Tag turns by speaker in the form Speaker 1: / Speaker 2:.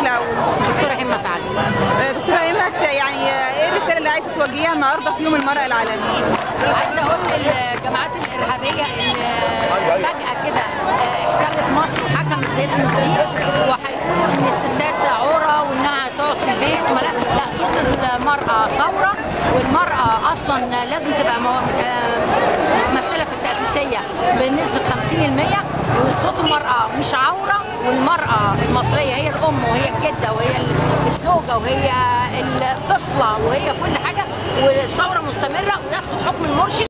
Speaker 1: الدولة
Speaker 2: دكتورة همة فعلا
Speaker 1: دكتورة إيمت يعني إيه الرسالة اللي عايزة توجهيها النهاردة في يوم المرأة العالمي؟
Speaker 2: عايزة أقول للجماعات الإرهابية اللي فجأة كده آه، احتلت مصر وحكمت باسم الدين وهيقولوا إن الستات عورة وإنها تقعد في البيت وما لا لا صوت المرأة ثورة والمرأة أصلا لازم تبقى مو- آه، ممثلة في التأسيسية بنسبة 50% وصوت المرأة مش عورة والمرأة المصرية هي الأم وهي الجدة وهي الزوجة وهي الطفلة وهي كل حاجة والثورة مستمرة ويسقط حكم المرشد